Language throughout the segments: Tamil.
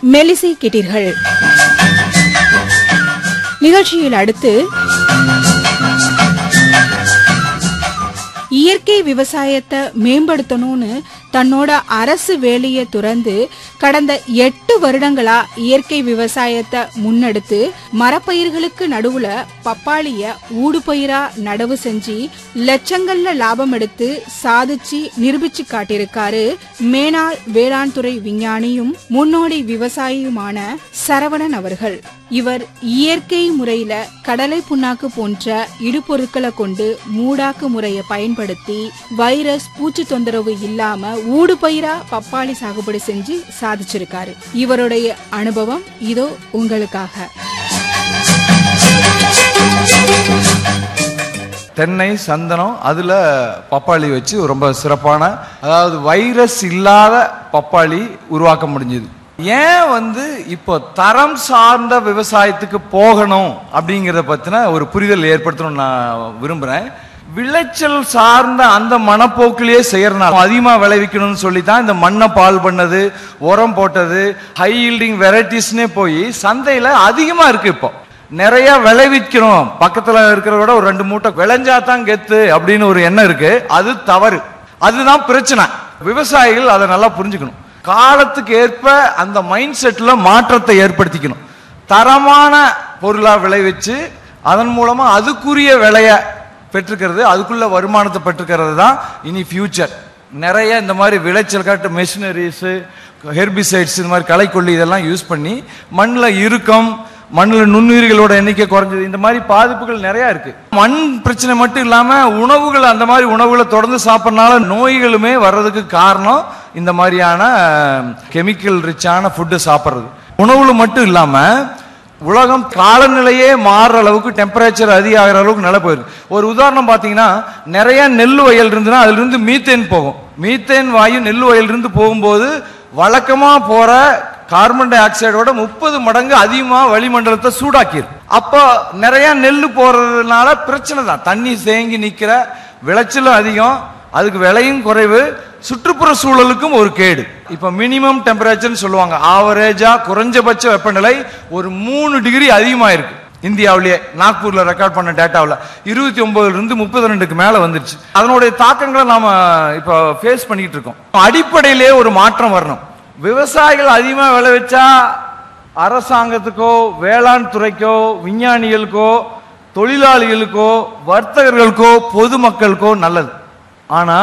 மெலிசை கேட்டீர்கள் நிகழ்ச்சியில் அடுத்து இயற்கை விவசாயத்தை மேம்படுத்தணும்னு தன்னோட அரசு வேலையை துறந்து கடந்த எட்டு வருடங்களா இயற்கை விவசாயத்தை முன்னெடுத்து மரப்பயிர்களுக்கு நடுவுல பப்பாளிய ஊடுபயிரா நடவு செஞ்சு லட்சங்கள்ல லாபம் எடுத்து சாதிச்சு நிரூபிச்சு காட்டியிருக்காரு மேனாள் வேளாண் துறை விஞ்ஞானியும் முன்னோடி விவசாயியுமான சரவணன் அவர்கள் இவர் இயற்கை முறையில கடலை புண்ணாக்கு போன்ற இடுபொருட்களை கொண்டு மூடாக்கு முறையை பயன்படுத்தி வைரஸ் பூச்சி தொந்தரவு இல்லாம ஊடுபயிரா பப்பாளி சாகுபடி செஞ்சு சாதிச்சிருக்காரு இவருடைய அனுபவம் இதோ உங்களுக்காக தென்னை சந்தனம் அதுல பப்பாளி வச்சு ரொம்ப சிறப்பான அதாவது வைரஸ் இல்லாத பப்பாளி உருவாக்க முடிஞ்சது ஏன் வந்து இப்போ தரம் சார்ந்த விவசாயத்துக்கு போகணும் அப்படிங்கிறத பத்தின ஒரு புரிதல் ஏற்படுத்தணும் நான் விரும்புறேன் விளைச்சல் சார்ந்த அந்த மனப்போக்கிலேயே செய்யறனால அதிகமா விளைவிக்கணும்னு சொல்லி தான் இந்த மண்ணை பால் பண்ணது உரம் போட்டது ஹை ஈல்டிங் வெரைட்டிஸ்னே போய் சந்தையில அதிகமா இருக்கு இப்போ நிறைய விளைவிக்கணும் பக்கத்துல இருக்கிறத விட ஒரு ரெண்டு மூட்டை விளைஞ்சா தான் கெத்து அப்படின்னு ஒரு எண்ணம் இருக்கு அது தவறு அதுதான் பிரச்சனை விவசாயிகள் அதை நல்லா புரிஞ்சுக்கணும் காலத்துக்கு ஏற்ப அந்த மைண்ட் செட்ல மாற்றத்தை ஏற்படுத்திக்கணும் தரமான பொருளா விளைவிச்சு அதன் மூலமா அதுக்குரிய விலைய பெற்றுக்கிறது அதுக்குள்ள வருமானத்தை பெற்றுக்கிறது தான் இனி ஃபியூச்சர் நிறைய இந்த மாதிரி விளைச்சல் காட்டு மெஷினரிஸ் ஹெர்பிசைட்ஸ் இந்த மாதிரி களைக்கொல்லி இதெல்லாம் யூஸ் பண்ணி மண்ணில் இறுக்கம் மண்ணில் நுண்ணுயிர்களோட எண்ணிக்கை குறைஞ்சது இந்த மாதிரி பாதிப்புகள் நிறைய இருக்கு மண் பிரச்சனை மட்டும் இல்லாம உணவுகள் அந்த மாதிரி உணவுகளை தொடர்ந்து சாப்பிட்றனால நோய்களுமே வர்றதுக்கு காரணம் இந்த மாதிரியான கெமிக்கல் ரிச்சான ஃபுட்டு சாப்பிட்றது உணவுல மட்டும் இல்லாம உலகம் காலநிலையே மாறுற அளவுக்கு டெம்பரேச்சர் அதிகாகிற அளவுக்கு நிலை போயிருக்கு ஒரு உதாரணம் பார்த்தீங்கன்னா நிறைய நெல் வயல் இருந்துன்னா அதுல இருந்து மீத்தேன் போகும் மீத்தேன் வாயு நெல் வயல் இருந்து போகும்போது வழக்கமா போற கார்பன் டை ஆக்சைடோட முப்பது மடங்கு அதிகமா வளிமண்டலத்தை சூடாக்கிடும் அப்போ நிறைய நெல் போறதுனால பிரச்சனை தான் தண்ணி தேங்கி நிக்கிற விளைச்சலும் அதிகம் அதுக்கு விலையும் குறைவு சுற்றுப்புற சூழலுக்கும் ஒரு கேடு இப்ப மினிமம் டெம்பரேச்சர்னு சொல்லுவாங்க ஆவரேஜா குறைஞ்சபட்ச வெப்பநிலை ஒரு மூணு டிகிரி அதிகமா இருக்கு இந்தியாவிலேயே நாக்பூர்ல ரெக்கார்ட் பண்ண டேட்டாவில் இருபத்தி ஒன்பதுல இருந்து முப்பத்தி ரெண்டுக்கு மேல வந்துருச்சு அதனுடைய தாக்கங்களை நாம இப்ப ஃபேஸ் பண்ணிட்டு இருக்கோம் அடிப்படையிலே ஒரு மாற்றம் வரணும் விவசாயிகள் அதிகமா விளைவிச்சா அரசாங்கத்துக்கோ வேளாண் துறைக்கோ விஞ்ஞானிகளுக்கோ தொழிலாளிகளுக்கோ வர்த்தகர்களுக்கோ பொதுமக்களுக்கோ நல்லது ஆனா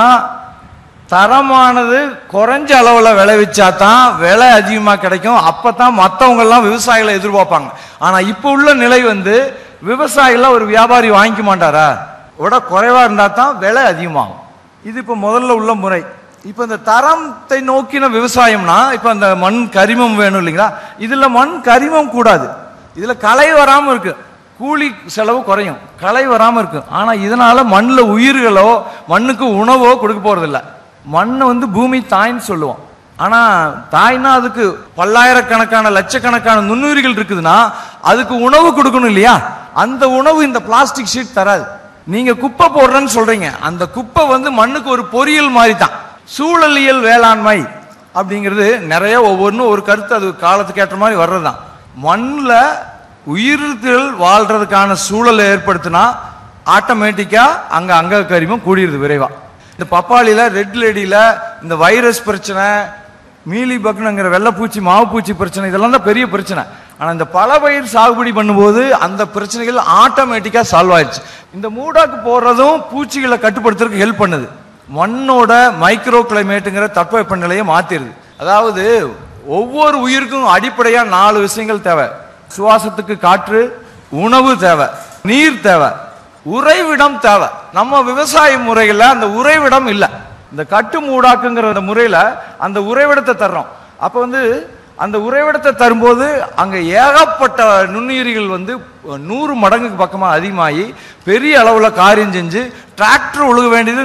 தரமானது குறைஞ்ச அளவுல விளைவிச்சா தான் விலை அதிகமா கிடைக்கும் அப்பதான் மத்தவங்க எல்லாம் விவசாயிகளை எதிர்பார்ப்பாங்க ஆனா இப்ப உள்ள நிலை வந்து விவசாயிகள் ஒரு வியாபாரி வாங்கிக்க மாட்டாரா விட குறைவா இருந்தா தான் விலை அதிகமாகும் இது இப்ப முதல்ல உள்ள முறை இப்ப இந்த தரத்தை நோக்கின விவசாயம்னா இப்ப இந்த மண் கரிமம் வேணும் இல்லைங்களா இதுல மண் கரிமம் கூடாது இதுல களை வராம இருக்கு கூலி செலவு குறையும் களை வராம இருக்கு ஆனா இதனால மண்ணுல உயிர்களோ மண்ணுக்கு உணவோ கொடுக்க போறது இல்ல மண்ணை வந்து பூமி தாய்ன்னு சொல்லுவோம் ஆனா தாய்னா அதுக்கு பல்லாயிரக்கணக்கான லட்சக்கணக்கான நுண்ணுயிர்கள் இருக்குதுன்னா அதுக்கு உணவு கொடுக்கணும் இல்லையா அந்த உணவு இந்த பிளாஸ்டிக் ஷீட் தராது நீங்க குப்பை போடுறேன்னு சொல்றீங்க அந்த குப்பை வந்து மண்ணுக்கு ஒரு பொறியியல் மாதிரி தான் சூழலியல் வேளாண்மை அப்படிங்கிறது நிறைய ஒவ்வொன்றும் ஒரு கருத்து அது காலத்துக்கு ஏற்ற மாதிரி வர்றதுதான் மண்ணில் உயிர்கள் வாழ்றதுக்கான சூழலை ஏற்படுத்தினா ஆட்டோமேட்டிக்கா அங்க அங்க கரிமம் கூடிடுது விரைவா இந்த பப்பாளியில ரெட் லேடியில இந்த வைரஸ் பிரச்சனை மீலி பக்னுங்கிற வெள்ளைப்பூச்சி மாவுப்பூச்சி பிரச்சனை இதெல்லாம் தான் பெரிய பிரச்சனை ஆனா இந்த பல பயிர் சாகுபடி பண்ணும்போது அந்த பிரச்சனைகள் ஆட்டோமேட்டிக்கா சால்வ் ஆயிடுச்சு இந்த மூடாக்கு போடுறதும் பூச்சிகளை கட்டுப்படுத்துறதுக்கு ஹெல்ப் பண்ணுது மண்ணோட மைக்ரோ கிளைமேட்டுங்கிற தட்பவெப்பநிலையை மாத்திருது அதாவது ஒவ்வொரு உயிருக்கும் அடிப்படையா நாலு விஷயங்கள் தேவை சுவாசத்துக்கு காற்று உணவு தேவை நீர் தேவை உறைவிடம் தேவை நம்ம விவசாய முறைகள்ல அந்த உறைவிடம் இல்லை இந்த கட்டு மூடாக்குங்கிற அந்த முறையில அந்த உறைவிடத்தை தர்றோம் அப்ப வந்து அந்த உறைவிடத்தை தரும்போது அங்க ஏகப்பட்ட நுண்ணுயிரிகள் வந்து நூறு மடங்குக்கு பக்கமா அதிகமாகி பெரிய அளவுல காரியம் செஞ்சு டிராக்டர் ஒழுக வேண்டியது